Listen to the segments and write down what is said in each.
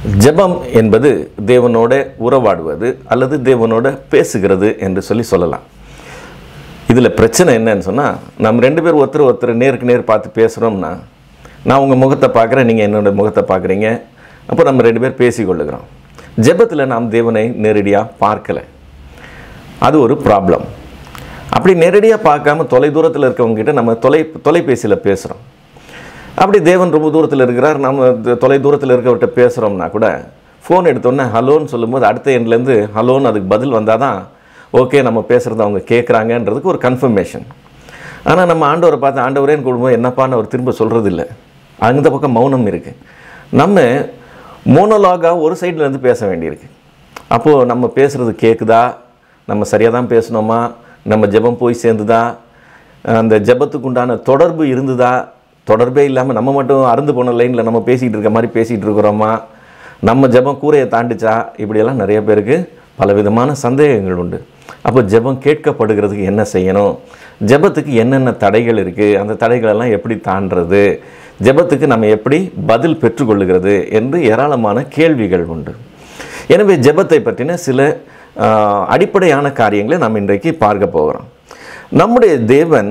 ஜெபம் என்பது தேவனோட உறவாடுவது அல்லது தேவனோட பேசுகிறது என்று சொல்லி சொல்லலாம் இதில் பிரச்சனை என்னன்னு சொன்னால் நம்ம ரெண்டு பேர் ஒருத்தர் ஒருத்தர் நேருக்கு நேர் பார்த்து பேசுகிறோம்னா நான் உங்கள் முகத்தை பார்க்குறேன் நீங்கள் என்னோட முகத்தை பார்க்குறீங்க அப்போ நம்ம ரெண்டு பேர் பேசிக்கொள்ளுகிறோம் ஜெபத்தில் நாம் தேவனை நேரடியாக பார்க்கலை அது ஒரு ப்ராப்ளம் அப்படி நேரடியாக பார்க்காம தொலை தூரத்தில் இருக்கவங்ககிட்ட நம்ம தொலை தொலைபேசியில் பேசுகிறோம் அப்படி தேவன் ரொம்ப தூரத்தில் இருக்கிறார் நம்ம த- தொலை தூரத்தில் இருக்கவர்கிட்ட பேசுகிறோம்னா கூட ஃபோன் எடுத்தோன்னே ஹலோன்னு சொல்லும்போது அடுத்த எண்ட்லேருந்து ஹலோன்னு அதுக்கு பதில் வந்தால் தான் ஓகே நம்ம பேசுகிறத அவங்க கேட்குறாங்கன்றதுக்கு ஒரு கன்ஃபர்மேஷன் ஆனால் நம்ம ஆண்டவரை பார்த்து ஆண்டவரேன்னு கூடும்போது என்னப்பான்னு அவர் திரும்ப சொல்கிறது இல்லை அந்த பக்கம் மௌனம் இருக்குது நம்ம மோனோலாகாக ஒரு side ல இருந்து பேச வேண்டியிருக்கு அப்போது நம்ம பேசுகிறது கேட்குதா நம்ம சரியாக தான் பேசணுமா நம்ம ஜெபம் போய் சேர்ந்துதா அந்த ஜெபத்துக்கு உண்டான தொடர்பு இருந்ததா தொடர்பே இல்லாமல் நம்ம மட்டும் அருந்து போன லைனில் நம்ம பேசிகிட்டு இருக்க மாதிரி பேசிகிட்டு இருக்கிறோமா நம்ம ஜெபம் கூரையை தாண்டிச்சா இப்படியெல்லாம் நிறைய பேருக்கு பலவிதமான சந்தேகங்கள் உண்டு அப்போ ஜெபம் கேட்கப்படுகிறதுக்கு என்ன செய்யணும் ஜெபத்துக்கு என்னென்ன தடைகள் இருக்குது அந்த தடைகளெல்லாம் எப்படி தாண்டுறது ஜெபத்துக்கு நம்ம எப்படி பதில் பெற்றுக்கொள்ளுகிறது என்று ஏராளமான கேள்விகள் உண்டு எனவே ஜெபத்தை பற்றின சில ஆஹ், அடிப்படையான காரியங்களை நாம் இன்றைக்கு பார்க்க போகிறோம் நம்முடைய தேவன்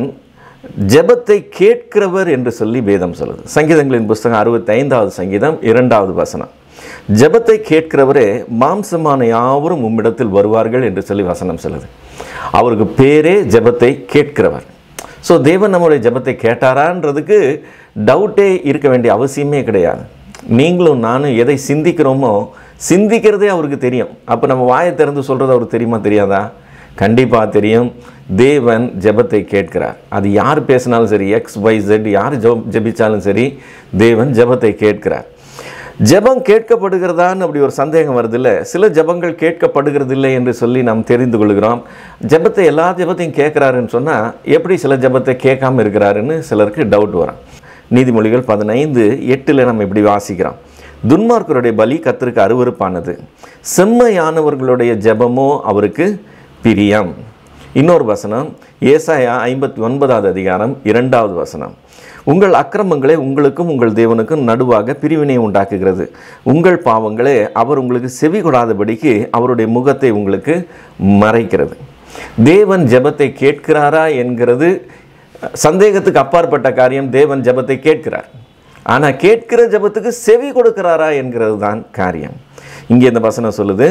ஜெபத்தை கேட்கிறவர் என்று சொல்லி வேதம் சொல்லுது சங்கீதங்களின் புஸ்தகம் அறுபத்தைந்தாவது சங்கீதம் இரண்டாவது வசனம் ஜெபத்தை கேட்கிறவரே மாம்சமான யாவரும் உம்மிடத்தில் வருவார்கள் என்று சொல்லி வசனம் சொல்லுது அவருக்கு பேரே ஜெபத்தை கேட்கிறவர் ஸோ தேவன் நம்முடைய ஜெபத்தை கேட்டாரான்றதுக்கு டவுட்டே இருக்க வேண்டிய அவசியமே கிடையாது நீங்களும் நானும் எதை சிந்திக்கிறோமோ சிந்திக்கிறதே அவருக்கு தெரியும் அப்போ நம்ம வாயை திறந்து சொல்கிறது அவருக்கு தெரியுமா தெரியாதா கண்டிப்பாக தெரியும் தேவன் ஜெபத்தை கேட்கிறார் அது யார் பேசினாலும் சரி எக்ஸ் ஒய் ஜெட் யார் ஜெப ஜெபிச்சாலும் சரி தேவன் ஜெபத்தை கேட்கிறார் ஜெபம் கேட்கப்படுகிறதான்னு அப்படி ஒரு சந்தேகம் வருதில்ல சில ஜெபங்கள் கேட்கப்படுகிறதில்லை என்று சொல்லி நாம் தெரிந்து கொள்கிறோம் ஜெபத்தை எல்லா ஜெபத்தையும் கேட்குறாருன்னு சொன்னால் எப்படி சில ஜெபத்தை கேட்காம இருக்கிறாருன்னு சிலருக்கு டவுட் வரும் நீதிமொழிகள் பதினைந்து எட்டில் நம்ம இப்படி வாசிக்கிறோம் துன்மார்க்கருடைய பலி கத்திற்கு அருவருப்பானது செம்மையானவர்களுடைய ஜெபமோ அவருக்கு பிரியம் இன்னொரு வசனம் ஏசாயா ஐம்பத்தி ஒன்பதாவது அதிகாரம் இரண்டாவது வசனம் உங்கள் அக்கிரமங்களே உங்களுக்கும் உங்கள் தேவனுக்கும் நடுவாக பிரிவினை உண்டாக்குகிறது உங்கள் பாவங்களே அவர் உங்களுக்கு செவி கொடாதபடிக்கு அவருடைய முகத்தை உங்களுக்கு மறைக்கிறது தேவன் ஜெபத்தை கேட்கிறாரா என்கிறது சந்தேகத்துக்கு அப்பாற்பட்ட காரியம் தேவன் ஜெபத்தை கேட்கிறார் ஆனால் கேட்கிற ஜெபத்துக்கு செவி கொடுக்கிறாரா என்கிறது தான் காரியம் இங்கே இந்த வசனம் சொல்லுது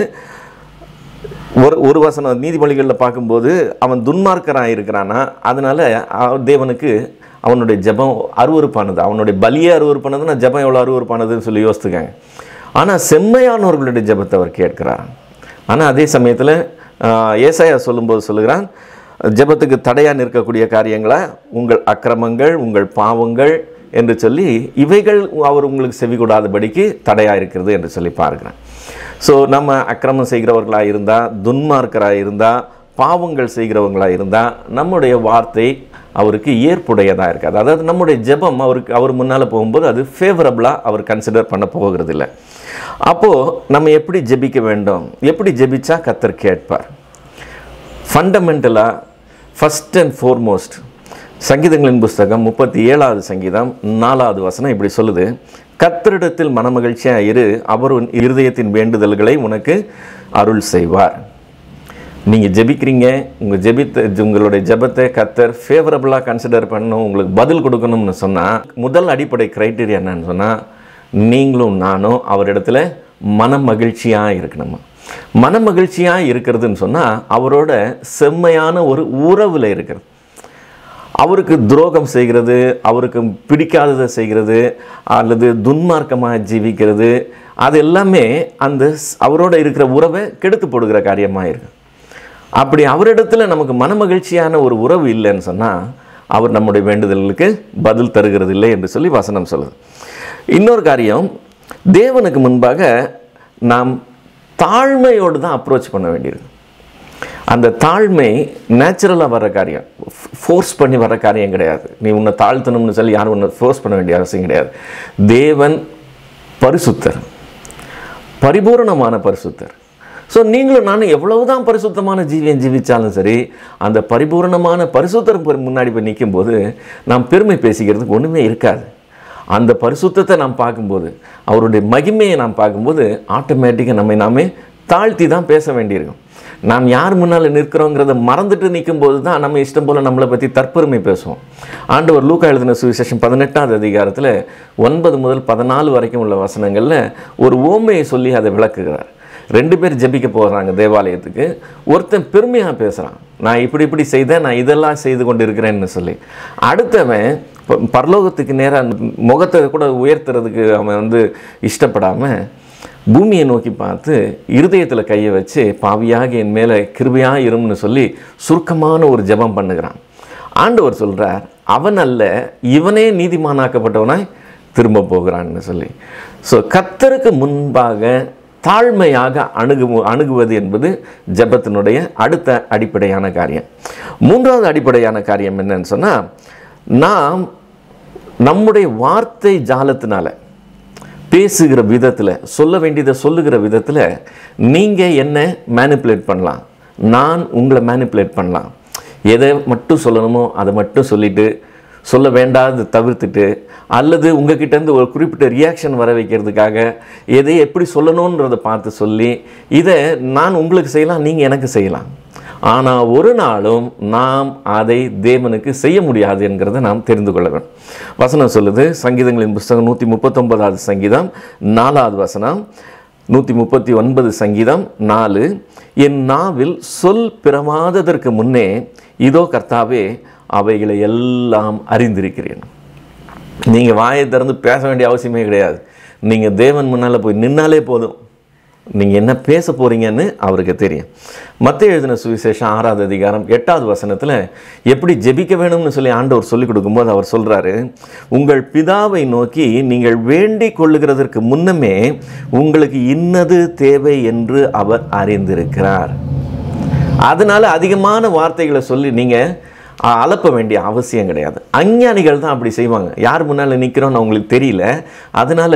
ஒரு ஒரு வசனம் நீதிமொழிகளில் பார்க்கும்போது அவன் துன்மார்க்கராக இருக்கிறானா அதனால அவ- தேவனுக்கு அவனுடைய ஜெபம் அருவருப்பானது அவனுடைய பலியே அருவருப்பானதுன்னா ஜெபம் எவ்வளோ அருவருப்பானதுன்னு சொல்லி யோசித்துக்காங்க ஆனால் செம்மையானவர்களுடைய ஜெபத்தை அவர் கேட்கிறார் ஆனால் அதே சமயத்தில் ஏசாயா சொல்லும்போது சொல்லுகிறான் ஜெபத்துக்கு தடையாக நிற்கக்கூடிய காரியங்களை உங்கள் அக்கிரமங்கள் உங்கள் பாவங்கள் என்று சொல்லி இவைகள் அவர் உங்களுக்கு செவி கொடாதபடிக்கு தடையாக இருக்கிறது என்று சொல்லி பார்க்கிறேன் ஸோ நம்ம அக்கிரமம் செய்கிறவர்களாக இருந்தால் துன்மார்க்கராக இருந்தால் பாவங்கள் செய்கிறவங்களாக இருந்தால் நம்முடைய வார்த்தை அவருக்கு ஏற்புடையதாக இருக்காது அதாவது நம்முடைய ஜெபம் அவருக்கு அவர் முன்னால் போகும்போது அது ஃபேவரபுளாக அவர் கன்சிடர் பண்ண போகிறது இல்லை அப்போது நம்ம எப்படி ஜெபிக்க வேண்டும் எப்படி ஜெபிச்சா கத்தர் கேட்பார் ஃபண்டமெண்டலாக ஃபஸ்ட் அண்ட் ஃபோர்மோஸ்ட் சங்கீதங்களின் புஸ்தகம் முப்பத்தி ஏழாவது சங்கீதம் நாலாவது வசனம் இப்படி சொல்லுது கத்தரிடத்தில் மனமகிழ்ச்சியாக இரு அவர் உன் இருதயத்தின் வேண்டுதல்களை உனக்கு அருள் செய்வார் நீங்கள் ஜெபிக்கிறீங்க உங்கள் ஜெபித்த உங்களுடைய ஜெபத்தை கத்தர் ஃபேவரபுளாக கன்சிடர் பண்ணணும் உங்களுக்கு பதில் கொடுக்கணும்னு சொன்னால் முதல் அடிப்படை க்ரைட்டீரியா என்னன்னு சொன்னால் நீங்களும் நானும் அவரிடத்துல மன மகிழ்ச்சியாக இருக்கணுமா மன மகிழ்ச்சியாக இருக்கிறதுன்னு சொன்னால் அவரோட செம்மையான ஒரு உறவில் இருக்கிறது அவருக்கு துரோகம் செய்கிறது அவருக்கு பிடிக்காததை செய்கிறது அல்லது துன்மார்க்கமாக ஜீவிக்கிறது அது எல்லாமே அந்த ஸ்- அவரோட இருக்கிற உறவை கெடுத்து போடுகிற காரியமாக இருக்கு அப்படி அவரிடத்துல நமக்கு மனமகிழ்ச்சியான ஒரு உறவு இல்லைன்னு சொன்னால் அவர் நம்முடைய வேண்டுதல்களுக்கு பதில் தருகிறது இல்லை என்று சொல்லி வசனம் சொல்லுது இன்னொரு காரியம் தேவனுக்கு முன்பாக நாம் தாழ்மையோடு தான் அப்ரோச் பண்ண வேண்டியிருக்கு அந்த தாழ்மை நேச்சுரலாக வர்ற காரியம் ஃபோர்ஸ் பண்ணி வர்ற காரியம் கிடையாது நீ உன்னை தாழ்த்தணும்னு சொல்லி யாரும் உன்னை ஃபோர்ஸ் பண்ண வேண்டிய அவசியம் கிடையாது தேவன் பரிசுத்தர் பரிபூரணமான பரிசுத்தர் ஸோ நீங்களும் நானும் எவ்வளவுதான் பரிசுத்தமான ஜீவியம் ஜீவிச்சாலும் சரி அந்த பரிபூரணமான பரிசுத்தர் பொரு- முன்னாடி போய் நிற்கும்போது நாம் பெருமை பேசிக்கிறதுக்கு ஒன்றுமே இருக்காது அந்த பரிசுத்தத்தை நாம் பார்க்கும்போது அவருடைய மகிமையை நாம் பார்க்கும்போது ஆட்டோமேட்டிக்காக நம்மை நாமே தாழ்த்தி தான் பேச வேண்டியிருக்கும் நாம் யார் முன்னால் நிற்கிறோங்கிறத மறந்துட்டு நிற்கும்போது தான் நம்ம இஷ்டம் போல் நம்மளை பற்றி தற்பெருமை பேசுவோம் ஆண்டவர் லூக்கா எழுதின சுவிசேஷம் பதினெட்டாவது அதிகாரத்தில் ஒன்பது முதல் பதினாலு வரைக்கும் உள்ள வசனங்களில் ஒரு ஓமையை சொல்லி அதை விளக்குகிறார் ரெண்டு பேர் ஜெபிக்க போகிறாங்க தேவாலயத்துக்கு ஒருத்தன் பெருமையாக பேசுகிறான் நான் இப்படி இப்படி செய்தேன் நான் இதெல்லாம் செய்து கொண்டு இருக்கிறேன்னு சொல்லி அடுத்தவன் ப- பரலோகத்துக்கு நேராக முகத்தை கூட உயர்த்துறதுக்கு அவன் வந்து இஷ்டப்படாமல் பூமியை நோக்கி பார்த்து இருதயத்தில் கையை வச்சு பாவியாக என் மேலே கிருபையாக இரும்னு சொல்லி சுருக்கமான ஒரு ஜெபம் பண்ணுகிறான் ஆண்டவர் சொல்கிறார் அவன் அல்ல இவனே நீதிமானாக்கப்பட்டவனாய் திரும்ப போகிறான்னு சொல்லி ஸோ கத்தருக்கு முன்பாக தாழ்மையாக அணுகு அணுகுவது என்பது ஜெபத்தினுடைய அடுத்த அடிப்படையான காரியம் மூன்றாவது அடிப்படையான காரியம் என்னன்னு சொன்னால் நாம் நம்முடைய வார்த்தை ஜாலத்தினால பேசுகிற விதத்தில் சொல்ல வேண்டியதை சொல்லுகிற விதத்தில் நீங்கள் என்ன மேனிப்புலேட் பண்ணலாம் நான் உங்களை மேனிப்புலேட் பண்ணலாம் எதை மட்டும் சொல்லணுமோ அதை மட்டும் சொல்லிட்டு சொல்ல வேண்டாத தவிர்த்துட்டு அல்லது உங்ககிட்ட இருந்து ஒரு குறிப்பிட்ட ரியாக்ஷன் வர வைக்கிறதுக்காக எதை எப்படி சொல்லணுன்றதை பார்த்து சொல்லி இதை நான் உங்களுக்கு செய்யலாம் நீங்கள் எனக்கு செய்யலாம் ஆனால் ஒரு நாளும் நாம் அதை தேவனுக்கு செய்ய முடியாது என்கிறதை நாம் தெரிந்து கொள்ள வேண்டும் வசனம் சொல்லுது சங்கீதங்களின் புஸ்தகம் நூற்றி முப்பத்தொன்பதாவது சங்கீதம் நாலாவது வசனம் நூற்றி முப்பத்தி ஒன்பது சங்கீதம் நாலு என் நாவில் சொல் பிறவாததற்கு முன்னே இதோ கர்த்தாவே அவைகளை எல்லாம் அறிந்திருக்கிறேன் நீங்கள் வாயை திறந்து பேச வேண்டிய அவசியமே கிடையாது நீங்கள் தேவன் முன்னால் போய் நின்னாலே போதும் நீங்கள் என்ன பேச போகிறீங்கன்னு அவருக்கு தெரியும் மத்திய எழுதின சுவிசேஷம் ஆறாவது அதிகாரம் எட்டாவது வசனத்தில் எப்படி ஜெபிக்க வேணும்னு சொல்லி ஆண்டவர் சொல்லிக் கொடுக்கும்போது அவர் சொல்கிறாரு உங்கள் பிதாவை நோக்கி நீங்கள் வேண்டிக் கொள்ளுகிறதற்கு முன்னமே உங்களுக்கு இன்னது தேவை என்று அவர் அறிந்திருக்கிறார் அதனால அதிகமான வார்த்தைகளை சொல்லி நீங்கள் அலப்ப வேண்டிய அவசியம் கிடையாது அஞ்ஞானிகள் தான் அப்படி செய்வாங்க யார் முன்னால் நிற்கிறோன்னு அவங்களுக்கு தெரியல அதனால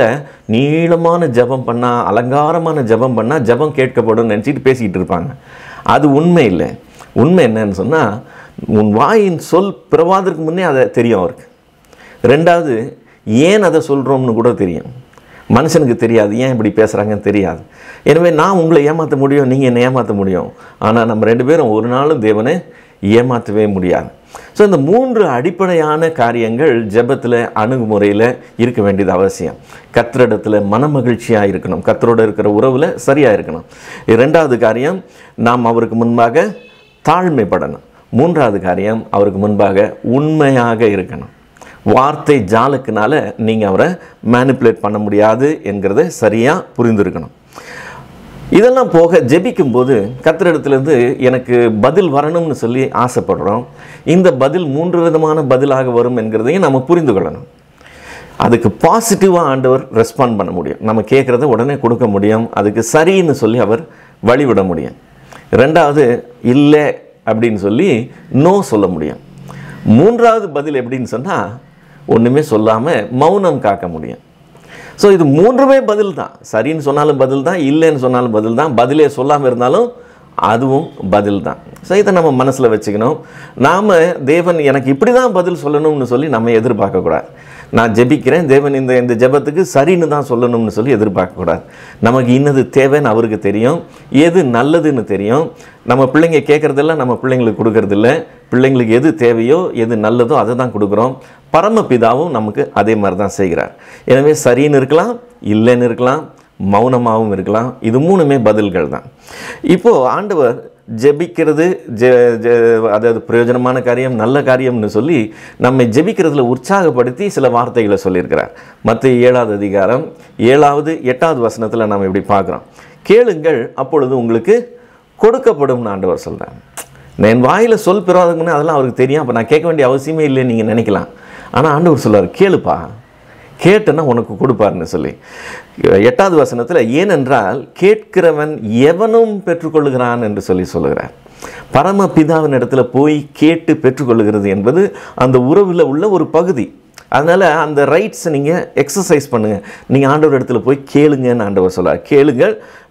நீளமான ஜெபம் பண்ணால் அலங்காரமான ஜெபம் பண்ணால் ஜெபம் கேட்கப்படும் நினச்சிட்டு பேசிக்கிட்டு இருப்பாங்க அது உண்மை இல்லை உண்மை என்னன்னு சொன்னால் உன் வாயின் சொல் பிறவாதற்கு முன்னே அதை தெரியும் அவருக்கு ரெண்டாவது ஏன் அதை சொல்கிறோம்னு கூட தெரியும் மனுஷனுக்கு தெரியாது ஏன் இப்படி பேசுகிறாங்கன்னு தெரியாது எனவே நான் உங்களை ஏமாற்ற முடியும் நீங்கள் என்னை ஏமாற்ற முடியும் ஆனால் நம்ம ரெண்டு பேரும் ஒரு நாளும் தேவனை ஏமாற்றவே முடியாது ஸோ இந்த மூன்று அடிப்படையான காரியங்கள் ஜெபத்தில் அணுகுமுறையில் இருக்க வேண்டியது அவசியம் கத்திரிடத்தில் மனமகிழ்ச்சியாக இருக்கணும் கத்தரோட இருக்கிற உறவில் சரியாக இருக்கணும் இரண்டாவது காரியம் நாம் அவருக்கு முன்பாக தாழ்மைப்படணும் மூன்றாவது காரியம் அவருக்கு முன்பாக உண்மையாக இருக்கணும் வார்த்தை ஜாலுக்குனால நீங்கள் அவரை மேனிப்புலேட் பண்ண முடியாது என்கிறத சரியாக புரிந்திருக்கணும் இதெல்லாம் போக ஜெபிக்கும் போது கத்திரிடத்துலேருந்து எனக்கு பதில் வரணும்னு சொல்லி ஆசைப்படுறோம் இந்த பதில் மூன்று விதமான பதிலாக வரும் என்கிறதையும் நம்ம புரிந்து கொள்ளணும் அதுக்கு பாசிட்டிவாக ஆண்டவர் ரெஸ்பாண்ட் பண்ண முடியும் நம்ம கேட்குறத உடனே கொடுக்க முடியும் அதுக்கு சரின்னு சொல்லி அவர் வழிவிட முடியும் ரெண்டாவது இல்லை அப்படின்னு சொல்லி நோ சொல்ல முடியும் மூன்றாவது பதில் எப்படின்னு சொன்னால் ஒன்றுமே சொல்லாமல் மௌனம் காக்க முடியும் ஸோ இது மூன்றுமே பதில் தான் சரின்னு சொன்னாலும் பதில் தான் இல்லைன்னு சொன்னாலும் பதில் தான் பதிலே சொல்லாமல் இருந்தாலும் அதுவும் பதில் தான் ஸோ இதை நம்ம மனசில் வச்சுக்கணும் நாம் தேவன் எனக்கு இப்படி தான் பதில் சொல்லணும்னு சொல்லி நம்ம எதிர்பார்க்கக்கூடாது நான் ஜெபிக்கிறேன் தேவன் இந்த இந்த ஜெபத்துக்கு சரின்னு தான் சொல்லணும்னு சொல்லி எதிர்பார்க்கக்கூடாது நமக்கு இன்னது தேவைன்னு அவருக்கு தெரியும் எது நல்லதுன்னு தெரியும் நம்ம பிள்ளைங்க கேட்குறதெல்லாம் நம்ம பிள்ளைங்களுக்கு கொடுக்கறதில்ல பிள்ளைங்களுக்கு எது தேவையோ எது நல்லதோ அதை தான் கொடுக்குறோம் பரமபிதாவும் நமக்கு அதே மாதிரி தான் செய்கிறார் எனவே சரின்னு இருக்கலாம் இல்லைன்னு இருக்கலாம் மௌனமாகவும் இருக்கலாம் இது மூணுமே பதில்கள் தான் இப்போது ஆண்டவர் ஜெபிக்கிறது ஜெ ஜெ அதாவது பிரயோஜனமான காரியம் நல்ல காரியம்னு சொல்லி நம்மை ஜெபிக்கிறதுல உற்சாகப்படுத்தி சில வார்த்தைகளை சொல்லியிருக்கிறார் மற்ற ஏழாவது அதிகாரம் ஏழாவது எட்டாவது வசனத்தில் நாம் இப்படி பார்க்குறோம் கேளுங்கள் அப்பொழுது உங்களுக்கு கொடுக்கப்படும்னு ஆண்டவர் சொல்கிறார் என் வாயில் சொல் பெறாதுங்கன்னு அதெல்லாம் அவருக்கு தெரியும் அப்போ நான் கேட்க வேண்டிய அவசியமே இல்லைன்னு நீங்கள் நினைக்கலாம் ஆனால் ஆண்டவர் சொல்றார் கேளுப்பா கேட்டேன்னா உனக்கு கொடுப்பார்னு சொல்லி எட்டாவது வசனத்தில் ஏனென்றால் கேட்கிறவன் எவனும் பெற்றுக்கொள்கிறான் என்று சொல்லி சொல்லுகிறார் பரமபிதாவின் இடத்துல போய் கேட்டு பெற்றுக்கொள்கிறது என்பது அந்த உறவில் உள்ள ஒரு பகுதி அதனால் அந்த ரைட்ஸை நீங்கள் எக்ஸசைஸ் பண்ணுங்கள் நீங்கள் ஆண்டவர் இடத்துல போய் கேளுங்கன்னு ஆண்டவர் சொல்றார் கேளுங்கள்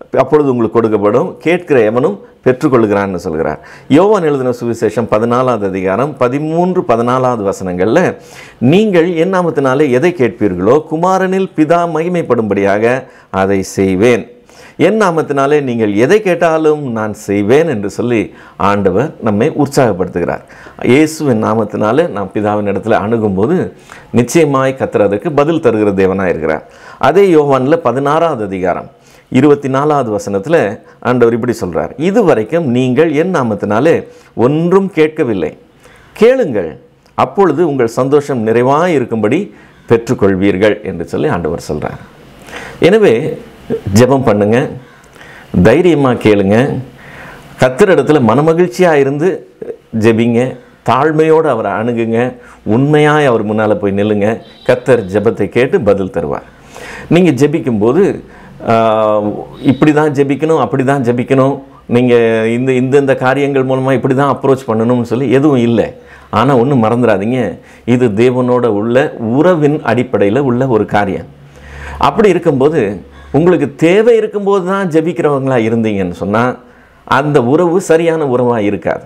அப்பொழுது உங்களுக்கு கொடுக்கப்படும் கேட்கிற எவனும் பெற்றுக்கொள்கிறான்னு சொல்கிறார் யோவான் எழுதின சுவிசேஷம் பதினாலாவது அதிகாரம் பதிமூன்று பதினாலாவது வசனங்களில் நீங்கள் என் நாமத்தினாலே எதை கேட்பீர்களோ குமாரனில் பிதா மகிமைப்படும்படியாக அதை செய்வேன் என் நாமத்தினாலே நீங்கள் எதை கேட்டாலும் நான் செய்வேன் என்று சொல்லி ஆண்டவர் நம்மை உற்சாகப்படுத்துகிறார் இயேசுவின் நாமத்தினாலே நாம் பிதாவின் இடத்துல அணுகும்போது நிச்சயமாய் கத்தர் அதற்கு பதில் தருகிற தேவனாக இருக்கிறார் அதே யோவானில் பதினாறாவது அதிகாரம் இருபத்தி நாலாவது வசனத்தில் ஆண்டவர் இப்படி சொல்கிறார் இது வரைக்கும் நீங்கள் என் நாமத்தினாலே ஒன்றும் கேட்கவில்லை கேளுங்கள் அப்பொழுது உங்கள் சந்தோஷம் நிறைவாக இருக்கும்படி பெற்றுக்கொள்வீர்கள் என்று சொல்லி ஆண்டவர் சொல்கிறார் எனவே ஜெபம் பண்ணுங்க தைரியமாக கேளுங்க கத்தர் இடத்துல மனமகிழ்ச்சியாக இருந்து ஜெபிங்க தாழ்மையோடு அவரை அணுகுங்க உண்மையாய் அவர் முன்னால் போய் நில்லுங்க கத்தர் ஜெபத்தை கேட்டு பதில் தருவார் நீங்கள் ஜெபிக்கும்போது ஆஹ், இப்படி தான் ஜெபிக்கணும் அப்படி தான் ஜெபிக்கணும் நீங்கள் இந்த இந்த இந்த காரியங்கள் மூலமாக இப்படி தான் அப்ரோச் பண்ணணும்னு சொல்லி எதுவும் இல்லை ஆனால் ஒன்றும் மறந்துடாதீங்க இது தேவனோட உள்ள உறவின் அடிப்படையில் உள்ள ஒரு காரியம் அப்படி இருக்கும்போது உங்களுக்கு தேவை இருக்கும்போது தான் ஜெபிக்கிறவங்களா இருந்தீங்கன்னு சொன்னால் அந்த உறவு சரியான உறவாக இருக்காது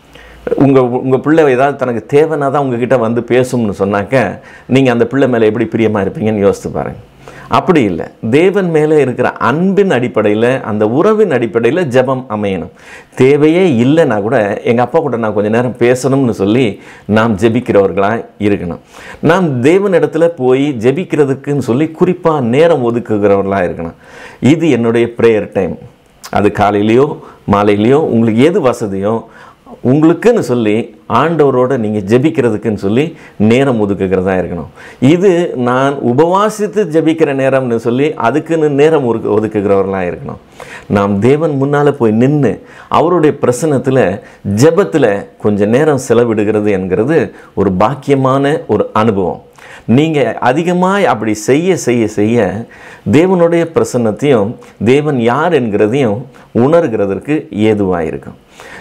உங்கள் உங்கள் பிள்ளை ஏதாவது தனக்கு தேவைன்னா தான் உங்ககிட்ட வந்து பேசும்னு சொன்னாக்க நீங்கள் அந்த பிள்ளை மேலே எப்படி பிரியமாக இருப்பீங்கன்னு யோசித்து பாருங்க அப்படி இல்லை தேவன் மேலே இருக்கிற அன்பின் அடிப்படையில் அந்த உறவின் அடிப்படையில் ஜெபம் அமையணும் தேவையே இல்லைன்னா கூட எங்கள் அப்பா கூட நான் கொஞ்ச நேரம் பேசணும்னு சொல்லி நாம் ஜெபிக்கிறவர்களாக இருக்கணும் நாம் தேவனிடத்துல போய் ஜெபிக்கிறதுக்குன்னு சொல்லி குறிப்பாக நேரம் ஒதுக்குகிறவர்களாக இருக்கணும் இது என்னுடைய ப்ரேயர் டைம் அது காலையிலையோ மாலையிலையோ உங்களுக்கு எது வசதியோ உங்களுக்குன்னு சொல்லி ஆண்டவரோட நீங்கள் ஜெபிக்கிறதுக்குன்னு சொல்லி நேரம் ஒதுக்குகிறதா இருக்கணும் இது நான் உபவாசித்து ஜெபிக்கிற நேரம்னு சொல்லி அதுக்குன்னு நேரம் ஒதுக்கு ஒதுக்குகிறவர்களாக இருக்கணும் நாம் தேவன் முன்னால் போய் நின்று அவருடைய பிரசனத்தில் ஜெபத்தில் கொஞ்சம் நேரம் செலவிடுகிறது என்கிறது ஒரு பாக்கியமான ஒரு அனுபவம் நீங்கள் அதிகமாக அப்படி செய்ய செய்ய செய்ய தேவனுடைய பிரசன்னத்தையும் தேவன் யார் என்கிறதையும் உணர்கிறதற்கு ஏதுவாக இருக்கும்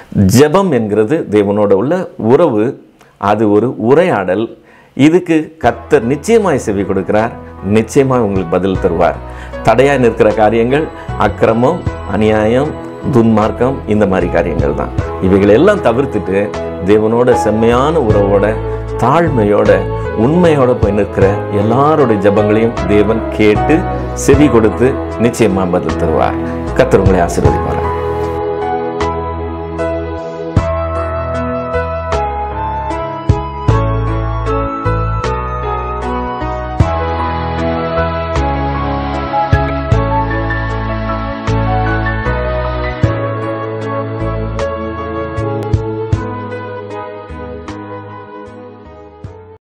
ஜெபம் என்கிறது தேவனோட உள்ள உறவு அது ஒரு உரையாடல் இதுக்கு கத்தர் நிச்சயமாய் செவி கொடுக்கிறார் நிச்சயமாய் உங்களுக்கு பதில் தருவார் தடையாக நிற்கிற காரியங்கள் அக்கிரமம் அநியாயம் துன்மார்க்கம் இந்த மாதிரி காரியங்கள் தான் இவைகளை எல்லாம் தவிர்த்துட்டு தேவனோட செம்மையான உறவோட தாழ்மையோட உண்மையோட போய் நிற்கிற எல்லாருடைய ஜெபங்களையும் தேவன் கேட்டு செவி கொடுத்து நிச்சயமா பதில் தருவார் கத்தர் உங்களை ஆசீர்வதிப்பார்